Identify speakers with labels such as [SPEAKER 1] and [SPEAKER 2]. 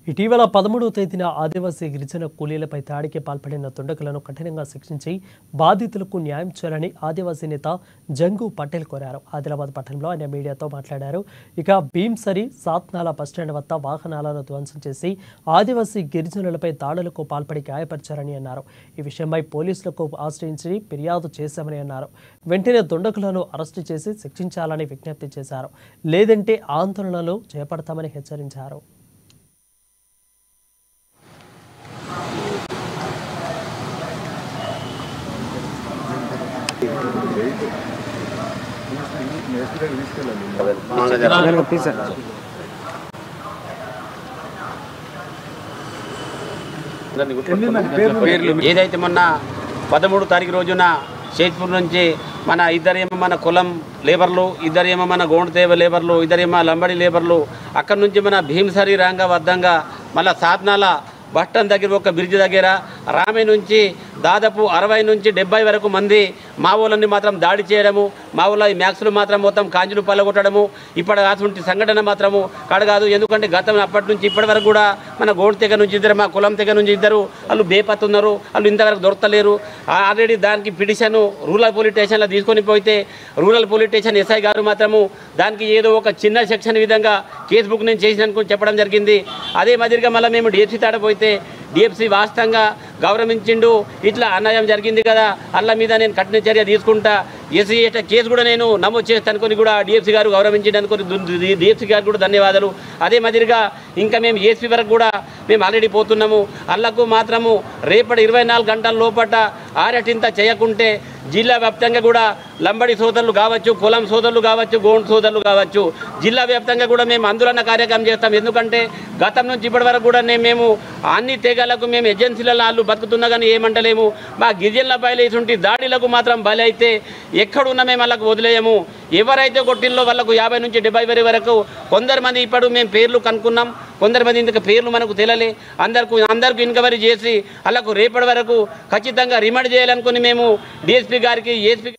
[SPEAKER 1] ఇటీవల పదమూడవ తేదీన ఆదివాసీ గిరిజన కూలీలపై దాడికి పాల్పడిన దుండగులను కఠినంగా శిక్షించి బాధితులకు న్యాయం చేయాలని ఆదివాసీ నేత జంగు పటేల్ కోరారు ఆదిలాబాద్ పట్టణంలో ఆయన మీడియాతో మాట్లాడారు ఇక భీంసరి సాత్నాల బస్టాండ్ వద్ద వాహనాలను ధ్వంసం చేసి ఆదివాసీ గిరిజనులపై దాడులకు పాల్పడి గాయపరిచారని అన్నారు ఈ విషయమై పోలీసులకు ఆశ్రయించి ఫిర్యాదు చేశామని అన్నారు వెంటనే దుండగులను అరెస్టు చేసి శిక్షించాలని విజ్ఞప్తి చేశారు లేదంటే ఆందోళనలు చేపడతామని హెచ్చరించారు
[SPEAKER 2] ఏదైతే మొన్న పదమూడు తారీఖు రోజున షేజ్పూర్ నుంచి మన ఇద్దరేమో మన కులం లేబర్లు ఇద్దరేమో మన గోండుతేవ లేబర్లు ఇద్దరేమో లంబడి లేబర్లు అక్కడ నుంచి మన భీమసరి రాంగ వద్దంగా మళ్ళా సాత్నాల బస్ స్టాండ్ దగ్గర ఒక బ్రిడ్జ్ దగ్గర రామే నుంచి దాదాపు అరవై నుంచి డెబ్బై వరకు మంది మా ఊళ్ళని మాత్రం దాడి చేయడము మా ఊళ్ళో ఈ మ్యాక్స్లు మాత్రం మొత్తం కాంజులు పల్లగొట్టడము ఇప్పుడు అటువంటి సంఘటన మాత్రము కాదు ఎందుకంటే గతం అప్పటి నుంచి ఇప్పటి వరకు కూడా మన గోడు తెగ నుంచి ఇద్దరు మా కులం తెగ నుంచి ఇద్దరు వాళ్ళు బేపత్తున్నారు వాళ్ళు ఇంతవరకు దొరకలేరు ఆల్రెడీ దానికి పిటిషన్ రూరల్ పోలీస్ స్టేషన్లో తీసుకొని పోతే రూరల్ పోలీస్ స్టేషన్ ఎస్ఐ గారు మాత్రము దానికి ఏదో ఒక చిన్న సెక్షన్ విధంగా కేసు బుక్ నేను చేసిననుకుని చెప్పడం జరిగింది అదే మాదిరిగా మళ్ళీ మేము డిఎఫ్సి తాడపోతే డిఎఫ్సి వాస్తవంగా గౌరవించిండు ఇట్లా అన్యాయం జరిగింది కదా అల్ల మీద నేను కఠిన చర్య తీసుకుంటా ఎస్సీ ఎస్టీ కేసు కూడా నేను నమోదు చేస్తానుకొని కూడా డిఎఫ్సి గారు గౌరవించిండు అనుకుని డిఎఫ్సి గారు కూడా ధన్యవాదాలు అదే మాదిరిగా ఇంకా మేము ఏసీ వరకు కూడా మేము ఆల్రెడీ పోతున్నాము అల్లకు మాత్రము రేపటి ఇరవై నాలుగు గంటల లోపట ఆరటింత చేయకుంటే జిల్లా వ్యాప్తంగా కూడా లంబడి సోదరులు కావచ్చు కులం సోదరులు కావచ్చు గోండ్ సోదరులు కావచ్చు జిల్లా వ్యాప్తంగా కూడా మేము ఆందోళన కార్యక్రమం చేస్తాం ఎందుకంటే గతం నుంచి ఇప్పటి వరకు కూడా నే- మేము అన్ని తెగలకు మేము ఏజెన్సీలలో వాళ్ళు బతుకుతున్నా కానీ ఏమంటలేము మా గిరిజనుల బయలుంటి దాడిలకు మాత్రం బలి అయితే ఎక్కడున్నా మేము వాళ్ళకు వదిలేయము ఎవరైతే కొట్టిల్లో వాళ్ళకు యాభై నుంచి డెబ్బై వరి వరకు కొందరు మంది ఇప్పుడు మేము పేర్లు కనుక్కున్నాం కొందరు మంది ఇందుకు పేర్లు మనకు తెలియలే అందరికి అందరికి ఇన్క్వైరీ చేసి వాళ్ళకు రేపటి వరకు ఖచ్చితంగా రిమాండ్ చేయాలనుకుని మేము డిఎస్పీ గారికి ఏఎస్పీ